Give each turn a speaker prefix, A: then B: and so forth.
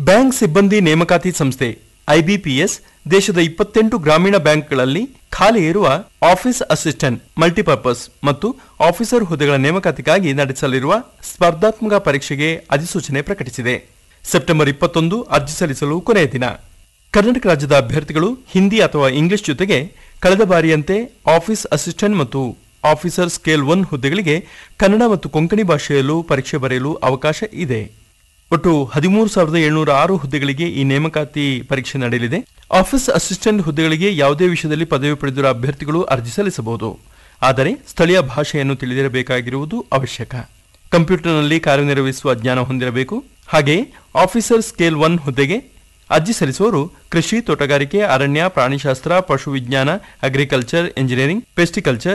A: bank ಸಿಬ್ಬಂದಿ ನೇಮಕಾತಿ ಸಂಸ್ಥೆ ಐಬಿಪಿಎಸ್ ದೇಶದ ಇಪ್ಪತ್ತೆಂಟು ಗ್ರಾಮೀಣ ಬ್ಯಾಂಕ್ಗಳಲ್ಲಿ ಖಾಲಿ ಇರುವ ಆಫೀಸ್ ಅಸಿಸ್ಟೆಂಟ್ ಮಲ್ಟಿಪರ್ಪಸ್ ಮತ್ತು ಆಫೀಸರ್ ಹುದ್ದೆಗಳ ನೇಮಕಾತಿಗಾಗಿ ನಡೆಸಲಿರುವ ಸ್ಪರ್ಧಾತ್ಮಕ ಪರೀಕ್ಷೆಗೆ ಅಧಿಸೂಚನೆ ಪ್ರಕಟಿಸಿದೆ ಸೆಪ್ಟೆಂಬರ್ ಇಪ್ಪತ್ತೊಂದು ಅರ್ಜಿ ಸಲ್ಲಿಸಲು ಕೊನೆಯ ದಿನ ಕರ್ನಾಟಕ ರಾಜ್ಯದ ಅಭ್ಯರ್ಥಿಗಳು ಹಿಂದಿ ಅಥವಾ ಇಂಗ್ಲಿಷ್ ಜೊತೆಗೆ ಕಳೆದ ಬಾರಿಯಂತೆ ಆಫೀಸ್ ಅಸಿಸ್ಟೆಂಟ್ ಮತ್ತು ಆಫೀಸರ್ ಸ್ಕೇಲ್ ಒನ್ ಹುದ್ದೆಗಳಿಗೆ ಕನ್ನಡ ಮತ್ತು ಕೊಂಕಣಿ ಭಾಷೆಯಲ್ಲೂ ಪರೀಕ್ಷೆ ಬರೆಯಲು ಅವಕಾಶ ಇದೆ ಒಟ್ಟು ಹದಿಮೂರು ಸಾವಿರದ ಏಳ್ನೂರ ಆರು ಹುದ್ದೆಗಳಿಗೆ ಈ ನೇಮಕಾತಿ ಪರೀಕ್ಷೆ ನಡೆಯಲಿದೆ ಆಫೀಸ್ ಅಸಿಸ್ಟೆಂಟ್ ಹುದ್ದೆಗಳಿಗೆ ಯಾವುದೇ ವಿಷಯದಲ್ಲಿ ಪದವಿ ಪಡೆದಿರುವ ಅಭ್ಯರ್ಥಿಗಳು ಅರ್ಜಿ ಸಲ್ಲಿಸಬಹುದು ಆದರೆ ಸ್ಥಳೀಯ ಭಾಷೆಯನ್ನು ತಿಳಿದಿರಬೇಕಾಗಿರುವುದು ಅವಶ್ಯಕ ಕಂಪ್ಯೂಟರ್ನಲ್ಲಿ ಕಾರ್ಯನಿರ್ವಹಿಸುವ ಜ್ಞಾನ ಹೊಂದಿರಬೇಕು ಹಾಗೆಯೇ ಆಫೀಸರ್ ಸ್ಕೇಲ್ ಒನ್ ಹುದ್ದೆಗೆ ಅರ್ಜಿ ಸಲ್ಲಿಸುವವರು ಕೃಷಿ ತೋಟಗಾರಿಕೆ ಅರಣ್ಯ ಪ್ರಾಣಿಶಾಸ್ತ್ರ ಪಶು ವಿಜ್ಞಾನ ಅಗ್ರಿಕಲ್ಚರ್ ಇಂಜಿನಿಯರಿಂಗ್ ಪೆಸ್ಟಿಕಲ್ಚರ್